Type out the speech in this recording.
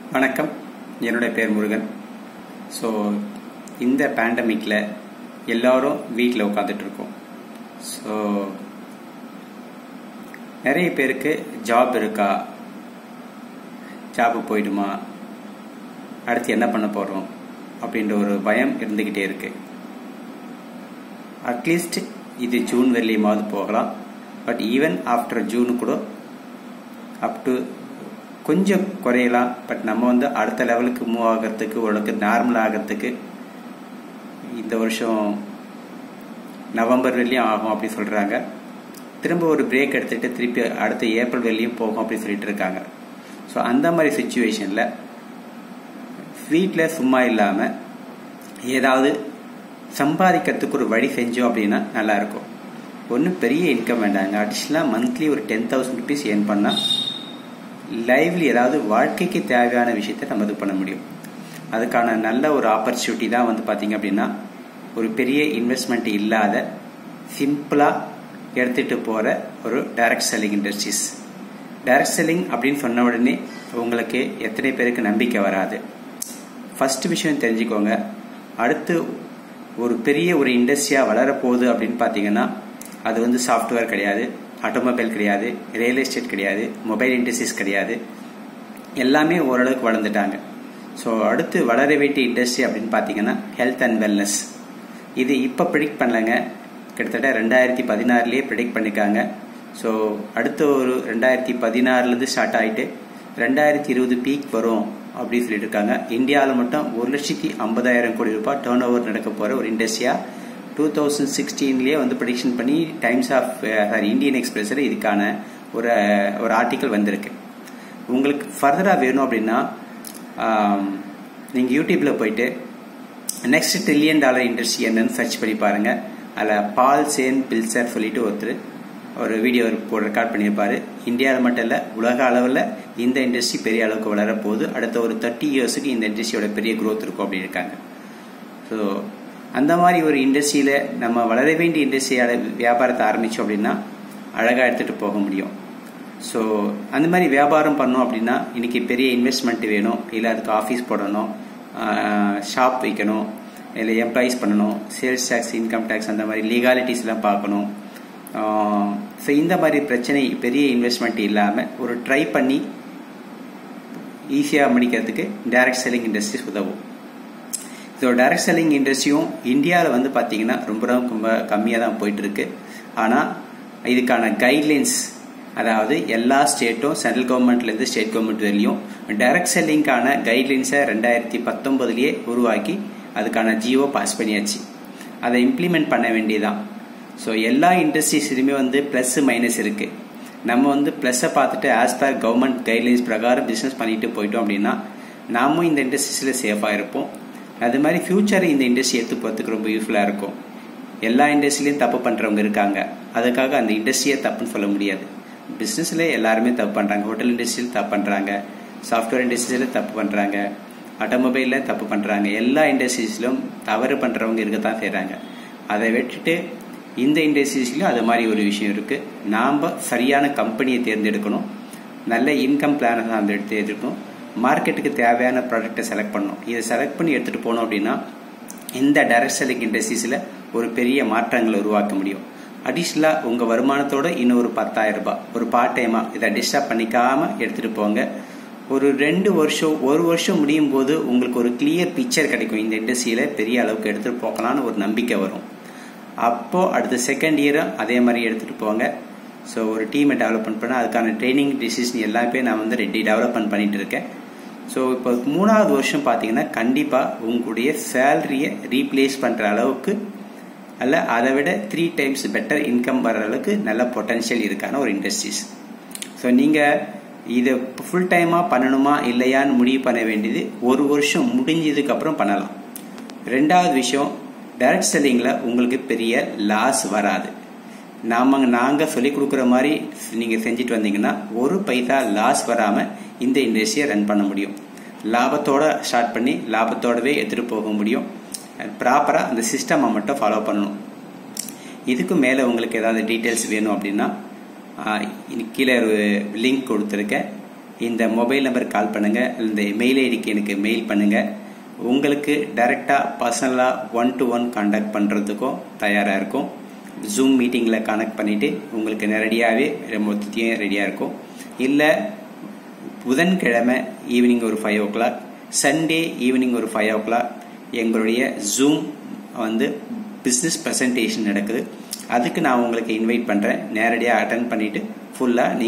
வணக்கம் என்னுடைய பேர் முருகன் ஸோ இந்த பேண்டமிக்கில் எல்லாரும் வீட்டில் உட்காந்துட்ருக்கோம் ஸோ நிறைய பேருக்கு ஜாப் இருக்கா ஜாபு போயிடுமா அடுத்து என்ன பண்ண போகிறோம் அப்படின்ற ஒரு பயம் இருந்துக்கிட்டே இருக்கு அட்லீஸ்ட் இது ஜூன் வரலையுமாவது போகலாம் பட் ஈவன் ஆஃப்டர் ஜூன் கூட அப் டு கொஞ்சம் குறையலாம் பட் நம்ம வந்து அடுத்த லெவலுக்கு மூவ் ஆகிறதுக்கு ஓரளவுக்கு நார்மல் ஆகிறதுக்கு இந்த வருஷம் நவம்பர் வரலையும் ஆகும் அப்படி சொல்கிறாங்க திரும்ப ஒரு பிரேக் எடுத்துகிட்டு திருப்பி அடுத்த ஏப்ரல் வரலையும் போகும் அப்படி சொல்லிட்டு இருக்காங்க ஸோ அந்த மாதிரி சுச்சுவேஷனில் வீட்டில் சும்மா இல்லாமல் ஏதாவது சம்பாதிக்கிறதுக்கு ஒரு வழி செஞ்சோம் அப்படின்னா நல்லாயிருக்கும் ஒன்றும் பெரிய இன்கம் வேண்டாங்க அடிஷ்னலாக மந்த்லி ஒரு டென் தௌசண்ட் ருபீஸ் ஏர்ன் பண்ணால் லைவ்லி ஏதாவது வாழ்க்கைக்கு தேவையான விஷயத்த நம்ம இது பண்ண முடியும் அதுக்கான நல்ல ஒரு ஆப்பர்ச்சுனிட்டி தான் வந்து பார்த்தீங்க அப்படின்னா ஒரு பெரிய இன்வெஸ்ட்மெண்ட் இல்லாத சிம்பிளாக எடுத்துகிட்டு போகிற ஒரு direct selling industries direct selling அப்படின்னு சொன்ன உடனே உங்களுக்கு எத்தனை பேருக்கு நம்பிக்கை வராது ஃபர்ஸ்ட் விஷயம் தெரிஞ்சுக்கோங்க அடுத்து ஒரு பெரிய ஒரு இண்டஸ்ட்ரியாக வளரப்போகுது அப்படின்னு பார்த்தீங்கன்னா அது வந்து சாஃப்ட்வேர் கிடையாது ஆட்டோமொபைல் கிடையாது ரியல் எஸ்டேட் கிடையாது மொபைல் இண்டஸ்ட்ரீஸ் கிடையாது எல்லாமே ஓரளவுக்கு வளர்ந்துட்டாங்க ஸோ அடுத்து வளர வேண்டிய இண்டஸ்ட்ரி அப்படின்னு பார்த்தீங்கன்னா ஹெல்த் அண்ட் வெல்னஸ் இது இப்போ ப்ரிடிக்ட் பண்ணலங்க கிட்டத்தட்ட ரெண்டாயிரத்தி பதினாறுலேயே ப்ரிடிக்ட் பண்ணியிருக்காங்க ஸோ அடுத்த ஒரு ரெண்டாயிரத்தி பதினாறுலேருந்து ஸ்டார்ட் ஆகிட்டு ரெண்டாயிரத்தி இருபது பீக் வரும் அப்படின்னு சொல்லிட்டு இருக்காங்க இந்தியாவில் மட்டும் ஒரு லட்சத்தி ஐம்பதாயிரம் கோடி ரூபாய் டேர்ன் ஓவர் நடக்க போகிற ஒரு இண்டஸ்ட்ரியாக டூ தௌசண்ட் சிக்ஸ்டீன்லேயே வந்து ப்ரடிக்ஷன் பண்ணி டைம்ஸ் ஆஃப் சாரி இந்தியன் எக்ஸ்பிரஸில் இதுக்கான ஒரு ஒரு ஆர்டிக்கல் வந்திருக்கு உங்களுக்கு ஃபர்தராக வேணும் அப்படின்னா நீங்கள் யூடியூப்பில் போயிட்டு நெக்ஸ்ட் ட்ரில்லியன் டாலர் இண்டஸ்ட்ரி என்னன்னு சர்ச் பண்ணி பாருங்கள் அதில் பால் சேன் பில்சர் சொல்லிட்டு ஒருத்தர் ஒரு வீடியோ ரெக்கார்ட் பண்ணியிருப்பாரு இந்தியாவில் மட்டும் இல்லை உலக அளவில் இந்த இண்டஸ்ட்ரி பெரிய அளவுக்கு வளர போகுது அடுத்த ஒரு தேர்ட்டி இயர்ஸுக்கு இந்த இண்டஸ்ட்ரியோட பெரிய க்ரோத் இருக்கும் அப்படின்னு இருக்காங்க ஸோ அந்த மாதிரி ஒரு இண்டஸ்ட்ரியில் நம்ம வளர வேண்டிய இண்டஸ்ட்ரியோட வியாபாரத்தை ஆரம்பித்தோம் அப்படின்னா அழகாக எடுத்துகிட்டு போக முடியும் ஸோ அந்த மாதிரி வியாபாரம் பண்ணோம் அப்படின்னா இன்றைக்கி பெரிய இன்வெஸ்ட்மெண்ட் வேணும் இல்லை அதுக்கு ஆஃபீஸ் போடணும் ஷாப் வைக்கணும் இல்லை எம்ப்ளாயிஸ் பண்ணணும் சேல்ஸ் டேக்ஸ் இன்கம் டேக்ஸ் அந்த மாதிரி லீகாலிட்டிஸ்லாம் பார்க்கணும் ஸோ இந்த மாதிரி பிரச்சனை பெரிய இன்வெஸ்ட்மெண்ட் இல்லாமல் ஒரு ட்ரை பண்ணி ஈஸியாக முடிக்கிறதுக்கு டைரக்ட் செல்லிங் இண்டஸ்ட்ரிஸ் உதவும் ஸோ டைரக்ட் செல்லிங் இண்டஸ்ட்ரியும் இந்தியாவில் வந்து பார்த்தீங்கன்னா ரொம்ப ரொம்ப கம்மியாக தான் போயிட்டு இருக்கு ஆனால் இதுக்கான கைட்லைன்ஸ் அதாவது எல்லா ஸ்டேட்டும் சென்ட்ரல் கவர்மெண்ட்லேருந்து ஸ்டேட் கவர்மெண்ட் வரையும் டைரக்ட் செல்லிங்கான கைட்லைன்ஸை ரெண்டாயிரத்தி பத்தொன்பதுலேயே உருவாக்கி அதுக்கான ஜியோ பாஸ் பண்ணியாச்சு அதை இம்ப்ளிமெண்ட் பண்ண வேண்டியதான் ஸோ எல்லா இண்டஸ்ட்ரீஸ்லையுமே வந்து ப்ளஸ் மைனஸ் இருக்குது நம்ம வந்து ப்ளஸ்ஸை பார்த்துட்டு ஆஸ் பர் கவர்மெண்ட் கைட்லைன்ஸ் பிரகாரம் பிஸ்னஸ் பண்ணிட்டு போயிட்டோம் அப்படின்னா நாமும் இந்த இண்டஸ்ட்ரீஸில் சேஃபாக இருப்போம் அது மாதிரி ஃபியூச்சர் இந்த இண்டஸ்ட்ரி எடுத்து போகிறதுக்கு ரொம்ப யூஸ்ஃபுல்லாக இருக்கும் எல்லா இண்டஸ்ட்ரியிலையும் தப்பு பண்ணுறவங்க இருக்காங்க அதுக்காக அந்த இண்டஸ்ட்ரியை தப்புன்னு சொல்ல முடியாது பிஸ்னஸில் எல்லாருமே தப்பு பண்ணுறாங்க ஹோட்டல் இண்டஸ்ட்ரியில் தப்பு பண்ணுறாங்க சாஃப்ட்வேர் இண்டஸ்ட்ரியில் தப்பு பண்ணுறாங்க ஆட்டோமொபைலில் தப்பு பண்ணுறாங்க எல்லா இண்டஸ்ட்ரீஸ்லையும் தவறு பண்ணுறவங்க இருக்க தான் செய்கிறாங்க அதை விட்டுட்டு இந்த இண்டஸ்ட்ரீஸ்லையும் அது மாதிரி ஒரு விஷயம் இருக்குது நாம் சரியான கம்பெனியை தேர்ந்தெடுக்கணும் நல்ல இன்கம் பிளானை தான் தேர்ந்தெடுக்கணும் மார்க்கெட்டுக்கு தேவையான ப்ராடக்டை செலக்ட் பண்ணணும் இதை செலக்ட் பண்ணி எடுத்துகிட்டு போனோம் அப்படின்னா இந்த டைரக்ட் செல்லிங் இண்டஸ்ட்ரீஸில் ஒரு பெரிய மாற்றங்களை உருவாக்க முடியும் அடிஷ்னலாக உங்கள் வருமானத்தோட இன்னும் ஒரு பத்தாயிரம் ரூபாய் ஒரு பார்ட் டைமாக இதை டிஸ்டர்ப் பண்ணிக்காமல் எடுத்துகிட்டு போங்க ஒரு ரெண்டு வருஷம் ஒரு வருஷம் முடியும் போது உங்களுக்கு ஒரு கிளியர் பிக்சர் கிடைக்கும் இந்த இண்டஸ்ட்ரியில் பெரிய அளவுக்கு எடுத்துகிட்டு போகலான்னு ஒரு நம்பிக்கை வரும் அப்போது அடுத்த செகண்ட் இயரும் அதே மாதிரி எடுத்துகிட்டு போங்க ஸோ ஒரு டீமை டெவலப்மெண்ட் பண்ண அதுக்கான ட்ரைனிங் டிசிஷன் எல்லாமே நான் வந்து ரெடி டெவலப்மெண்ட் பண்ணிட்டு இருக்கேன் ஸோ இப்போ மூணாவது வருஷம் பார்த்தீங்கன்னா கண்டிப்பாக உங்களுடைய சேலரியை ரீப்ளேஸ் பண்ணுற அளவுக்கு அல்ல அதை விட த்ரீ டைம்ஸ் பெட்டர் இன்கம் வர்ற அளவுக்கு நல்ல பொட்டன்ஷியல் இருக்கான ஒரு இண்டஸ்ட்ரீஸ் ஸோ நீங்கள் இதை ஃபுல் டைமாக பண்ணணுமா இல்லையான்னு முடிவு பண்ண வேண்டியது ஒரு வருஷம் முடிஞ்சதுக்கு அப்புறம் பண்ணலாம் ரெண்டாவது விஷயம் டைரக்ட் செல்லிங்கில் உங்களுக்கு பெரிய லாஸ் வராது நாம் நாங்கள் சொல்லிக் கொடுக்குற மாதிரி நீங்கள் செஞ்சுட்டு வந்தீங்கன்னா ஒரு பைசா லாஸ் வராமல் இந்த இண்டஸ்ட்ரியை ரன் பண்ண முடியும் லாபத்தோட ஸ்டார்ட் பண்ணி லாபத்தோடவே எடுத்துகிட்டு போக முடியும் ப்ராப்பராக அந்த சிஸ்டமை மட்டும் ஃபாலோ பண்ணணும் இதுக்கு மேலே உங்களுக்கு ஏதாவது டீட்டெயில்ஸ் வேணும் அப்படின்னா கீழே ஒரு லிங்க் கொடுத்துருக்கேன் இந்த மொபைல் நம்பருக்கு கால் பண்ணுங்கள் இந்த மெயில் ஐடிக்கு எனக்கு மெயில் பண்ணுங்கள் உங்களுக்கு டைரெக்டாக பர்சனலாக ஒன் டு ஒன் கான்டாக்ட் பண்ணுறதுக்கும் தயாராக இருக்கும் ஜூம் மீட்டிங்கில் கனெக்ட் பண்ணிவிட்டு உங்களுக்கு நேரடியாகவே மொத்தத்தையும் ரெடியாக இருக்கும் இல்லை புதன்கிழமை ஈவினிங் ஒரு five o'clock Sunday evening ஒரு ஃபைவ் ஓ கிளாக் எங்களுடைய ஜூம் வந்து பிஸ்னஸ் ப்ரெசன்டேஷன் நடக்குது அதுக்கு நான் உங்களுக்கு இன்வைட் பண்ணுறேன் நேரடியாக அட்டன் பண்ணிவிட்டு ஃபுல்லாக